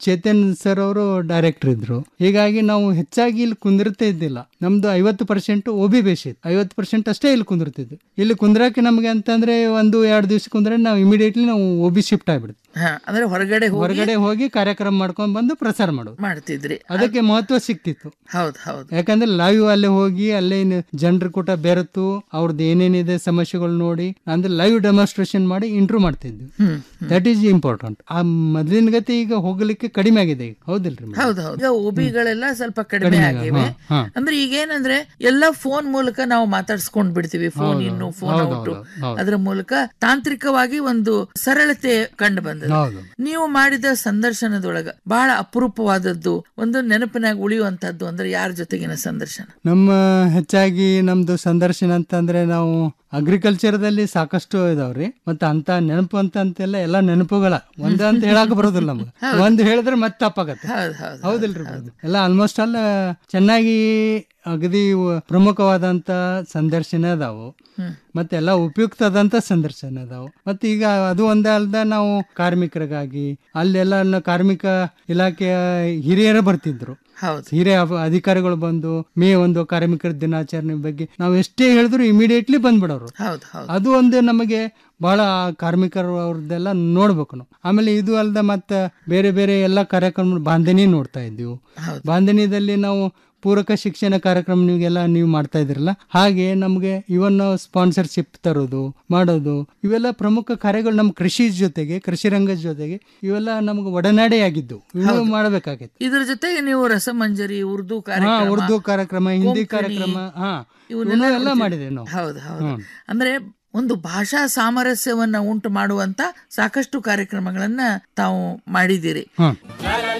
Chetan sir ಅವರು director ಇದ್ರು ಹೀಗಾಗಿ ನಾವು ಹೆಚ್ಚಾಗಿ ಇಲ್ಲಿ ಕುಂದಿರ್ತಾ ಇದ್ದಿಲ್ಲ ನಮ್ದು ಐವತ್ತು ಪರ್ಸೆಂಟ್ ಒ ಬಿ ಬೇಸ್ ಇತ್ತು ಐವತ್ತು ಪರ್ಸೆಂಟ್ ಅಷ್ಟೇ ಇಲ್ಲಿ ಕುಂದಿರ್ತಿದ್ವಿ ಇಲ್ಲಿ ಕುಂದ್ರಕ್ಕೆ ನಮಗೆ ಅಂತಂದ್ರೆ ಒಂದು ಎರಡು ದಿವಸ ಕುಂದ್ರೆ ನಾವು ಇಮಿಡಿಯೇಟ್ಲಿ ನಾವು ಒ ಬಿ ಶಿಫ್ಟ್ ಆಗ್ಬಿಡ್ತೀವಿ ಹಾ ಅಂದ್ರೆ ಹೊರಗಡೆ ಹೋಗಿ ಹೊರಗಡೆ ಹೋಗಿ ಕಾರ್ಯಕ್ರಮ ಮಾಡ್ಕೊಂಡ್ ಬಂದು ಪ್ರಸಾರ ಮಾಡೋದು ಮಾಡ್ತಿದ್ರಿ ಅದಕ್ಕೆ ಮಹತ್ವ ಸಿಕ್ತಿತ್ತು ಹೌದು ಹೌದು ಯಾಕಂದ್ರೆ ಲೈವ್ ಅಲ್ಲೇ ಹೋಗಿ ಅಲ್ಲೇ ಜನರ ಕೂಟ ಬೆರೆತು ಅವ್ರದ್ದು ಏನೇನಿದೆ ಸಮಸ್ಯೆಗಳು ನೋಡಿ ಅಂದ್ರೆ ಲೈವ್ ಡೆಮಾನ್ಸ್ಟ್ರೇಷನ್ ಮಾಡಿ ಇಂಟ್ರೂ ಮಾಡ್ತಿದ್ವಿ ಹ್ಮ್ ದಟ್ ಈಸ್ ಇಂಪಾರ್ಟೆಂಟ್ ಆ ಮೊದಲಿನ ಗತಿ ಈಗ ಹೋಗ್ಲಿಕ್ಕೆ ಕಡಿಮೆ ಆಗಿದೆ ಈಗ ಹೌದಿಲ್ರಿ ಮೇಡಮ್? ಹೌದು ಹೌದು ಈಗ ಒಬಿಗಳೆಲ್ಲ ಸ್ವಲ್ಪ ಕಡಿಮೆ ಕಡಿಮೆ ಆಗಿವೆ ಹಾ, ಹಾ. ಅಂದ್ರೆ ಈಗ ಏನಂದ್ರೆ ಎಲ್ಲ ಫೋನ್ ಮೂಲಕ ನಾವು ಮಾತಾಡ್ಸ್ಕೊಂಡ್ ಬಿಡ್ತೀವಿ ಫೋನ್ ಇನ್ನು ಫೋನ್ ಹೌದು, ಔಟ್ ಹೌದು, ಹೌದು. ಅದರ ಮೂಲಕ ತಾಂತ್ರಿಕವಾಗಿ ಒಂದು ಸರಳತೆ ಕಂಡು ಬಂದದ ಹೌದು ನೀವು ಮಾಡಿದ ಸಂದರ್ಶನದೊಳಗ ಬಹಳ ಅಪರೂಪವಾದದ್ದು ಒಂದು ನೆನಪಿನಾಗ ಉಳಿಯುವಂತದ್ದು ಅಂದ್ರೆ ಯಾರ ಜೊತೆಗಿನ ಸಂದರ್ಶನ ನಮ್ಮ ಹೆಚ್ಚಾಗಿ ನಮ್ದು ಸಂದರ್ಶನ ಅಂತಂದ್ರೆ ನಾವು ಅಗ್ರಿಕಲ್ಚರ್ದಲ್ಲಿ ಸಾಕಷ್ಟು ಇದಾವ್ರಿ ಮತ್ತೆ ಅಂತ ನೆನಪು ಅಂತ ಅಂತೆಲ್ಲ ಎಲ್ಲ ನೆನಪುಗಳ ಒಂದ ಅಂತ ಹೇಳಕ್ ಬರೋದಿಲ್ಲ ನಮ್ಗೆ ಒಂದ್ ಹೇಳಿದ್ರೆ ಮತ್ತೆ ತಪ್ಪಾಗತ್ತೆ ಹೌದು ಹೌದು ಹೌದಿಲ್ರಿ ಮೇಡಮ್? ಎಲ್ಲ ಆಲ್ಮೋಸ್ಟ್ ಅಲ್ಲ ಚೆನ್ನಾಗಿ ಅಗದಿ ವ- ಪ್ರಮುಖವಾದಂತ ಸಂದರ್ಶನ ಅದಾವು ಹ್ಮ್. ಮತ್ತೆ ಎಲ್ಲ ಉಪಯುಕ್ತದಂತ ಸಂದರ್ಶನ ಅದಾವು ಮತ್ತೆ ಈಗ ಅದು ಒಂದೇ ಅಲ್ದ ನಾವು ಕಾರ್ಮಿಕರಿಗಾಗಿ ಅಲ್ಲೆಲ್ಲ ನ- ಕಾರ್ಮಿಕ ಇಲಾಖೆಯ ಹಿರಿಯರು ಬರ್ತಿದ್ರು ಹೌದು ಹಿರಿಯ ಅಬ- ಅಧಿಕಾರಿಗಳು ಬಂದು ಮೇ ಒಂದು ಕಾರ್ಮಿಕರ ದಿನಾಚರಣೆ ಬಗ್ಗೆ ನಾವು ಎಷ್ಟೇ ಹೇಳಿದ್ರು ಇಮಿಡಿಯೇಟ್ಲಿ ಬಂದ್ಬಿಡೋರು ಹೌದು ಹೌದು ಅದು ಒಂದು ನಮಗೆ ಬಹಳ ಕಾರ್ಮಿಕರು ಅವ್ರದ್ದೆಲ್ಲ ನೋಡ್ಬೇಕು ನಾವು ಆಮೇಲೆ ಇದು ಅಲ್ದ ಮತ್ತೆ ಬೇರೆ ಬೇರೆ ಎಲ್ಲ ಕಾರ್ಯಕ್ರಮ ಬಾಂಧನಿ ನೋಡ್ತಾ ಇದ್ದೀವಿ ಹೌದು. ಬಾಂಧನಿದಲ್ಲಿ ನಾವು ಪೂರಕ ಶಿಕ್ಷಣ ಕಾರ್ಯಕ್ರಮ ನೀವೆಲ್ಲ ನೀವು ಮಾಡ್ತಾ ಇದ್ರಲ್ಲ ಹಾಗೆ ನಮಗೆ ಇವನ್ ಸ್ಪಾನ್ಸರ್ಶಿಪ್ ತರೋದು ಮಾಡೋದು ಇವೆಲ್ಲ ಪ್ರಮುಖ ಕಾರ್ಯಗಳು ನಮ್ಮ ಕೃಷಿ ಜೊತೆಗೆ ಕೃಷಿ ರಂಗದ ಜೊತೆಗೆ ಇವೆಲ್ಲ ನಮ್ಗೆ ಒಡನಾಡಿ ಆಗಿದ್ದು ಇವು ಮಾಡಬೇಕಾಗಿತ್ತು ಇದ್ರ ಜೊತೆಗೆ ನೀವು ರಸಮಂಜರಿ ಉರ್ದು ಹಾ ಕಾರ್ಯಕ್ರಮ ಉರ್ದು ಕಾರ್ಯಕ್ರಮ ಹಿಂದಿ ಕೊಂಕಣಿ, ಕಾರ್ಯಕ್ರಮ ಹಾ ಇವನ್ನೆಲ್ಲ ಇವನ್ನೆಲ್ಲ ಮಾಡ್ತೀವಿ. ಮಾಡಿದ್ದೇವೆ ನಾವು ಹೌದು ಹೌದು ಹ್ಮ್. ಅಂದ್ರೆ ಒಂದು ಭಾಷಾ ಸಾಮರಸ್ಯವನ್ನ ಉಂಟು ಮಾಡುವಂತ ಸಾಕಷ್ಟು ಕಾರ್ಯಕ್ರಮಗಳನ್ನ ತಾವು ಮಾಡಿದ್ದೀರಿ ಹಾ